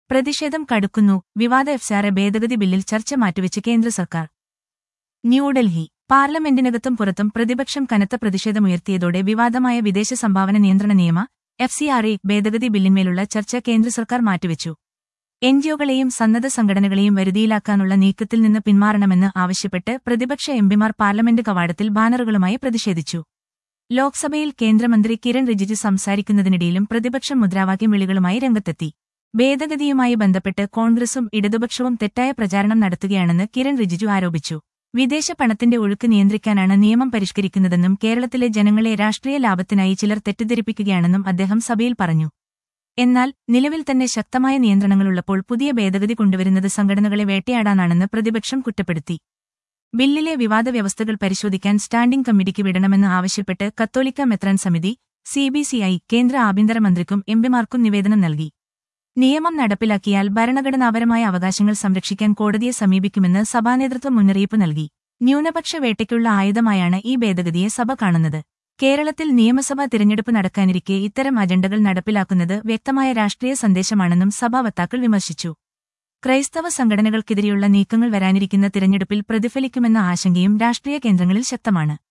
പ്രതിഷേധം കടുക്കുന്നു വിവാദ എഫ്സാറെ ഭേദഗതി ബില്ലിൽ ചർച്ച മാറ്റിവെച്ച് കേന്ദ്ര സർക്കാർ ന്യൂഡൽഹി പാർലമെന്റിനകത്തും പുറത്തും പ്രതിപക്ഷം കനത്ത പ്രതിഷേധമുയർത്തിയതോടെ വിവാദമായ വിദേശ സംഭാവന നിയന്ത്രണ നിയമ എഫ് സി ആർ എ ഭേദഗതി ബില്ലിന്മേലുള്ള ചർച്ച കേന്ദ്ര സർക്കാർ മാറ്റിവെച്ചു എൻജിഒകളെയും സന്നദ്ധ സംഘടനകളെയും വരുതിയിലാക്കാനുള്ള നീക്കത്തിൽ നിന്ന് പിന്മാറണമെന്ന് ആവശ്യപ്പെട്ട് പ്രതിപക്ഷ എംപിമാർ പാർലമെന്റ് കവാടത്തിൽ ബാനറുകളുമായി പ്രതിഷേധിച്ചു ലോക്സഭയിൽ കേന്ദ്രമന്ത്രി കിരൺ റിജിജു സംസാരിക്കുന്നതിനിടയിലും പ്രതിപക്ഷം മുദ്രാവാക്യം വിളികളുമായി രംഗത്തെത്തി ഭേദഗതിയുമായി ബന്ധപ്പെട്ട് കോൺഗ്രസും ഇടതുപക്ഷവും തെറ്റായ പ്രചാരണം നടത്തുകയാണെന്ന് കിരൺ റിജിജു ആരോപിച്ചു വിദേശ പണത്തിന്റെ ഒഴുക്ക് നിയന്ത്രിക്കാനാണ് നിയമം പരിഷ്കരിക്കുന്നതെന്നും കേരളത്തിലെ ജനങ്ങളെ രാഷ്ട്രീയ ലാഭത്തിനായി ചിലർ തെറ്റിദ്ധരിപ്പിക്കുകയാണെന്നും അദ്ദേഹം സഭയിൽ പറഞ്ഞു എന്നാൽ നിലവിൽ തന്നെ ശക്തമായ നിയന്ത്രണങ്ങളുള്ളപ്പോൾ പുതിയ ഭേദഗതി കൊണ്ടുവരുന്നത് സംഘടനകളെ വേട്ടയാടാനാണെന്ന് പ്രതിപക്ഷം കുറ്റപ്പെടുത്തി ബില്ലിലെ വിവാദ വ്യവസ്ഥകൾ പരിശോധിക്കാൻ സ്റ്റാൻഡിംഗ് കമ്മിറ്റിക്ക് വിടണമെന്ന് ആവശ്യപ്പെട്ട് കത്തോലിക്ക മെത്രാൻ സമിതി സിബിസിഐ കേന്ദ്ര ആഭ്യന്തരമന്ത്രിക്കും എംപിമാർക്കും നിവേദനം നൽകി നിയമം നടപ്പിലാക്കിയാൽ ഭരണഘടനാപരമായ അവകാശങ്ങൾ സംരക്ഷിക്കാൻ കോടതിയെ സമീപിക്കുമെന്ന് സഭാനേതൃത്വം മുന്നറിയിപ്പ് നൽകി ന്യൂനപക്ഷ വേട്ടയ്ക്കുള്ള ആയുധമായാണ് ഈ ഭേദഗതിയെ സഭ കാണുന്നത് കേരളത്തിൽ നിയമസഭാ തിരഞ്ഞെടുപ്പ് നടക്കാനിരിക്കെ ഇത്തരം അജണ്ടകൾ നടപ്പിലാക്കുന്നത് വ്യക്തമായ രാഷ്ട്രീയ സന്ദേശമാണെന്നും സഭാ വക്താക്കൾ വിമർശിച്ചു ക്രൈസ്തവ സംഘടനകൾക്കെതിരെയുള്ള നീക്കങ്ങൾ വരാനിരിക്കുന്ന തിരഞ്ഞെടുപ്പിൽ പ്രതിഫലിക്കുമെന്ന ആശങ്കയും രാഷ്ട്രീയ കേന്ദ്രങ്ങളിൽ ശക്തമാണ്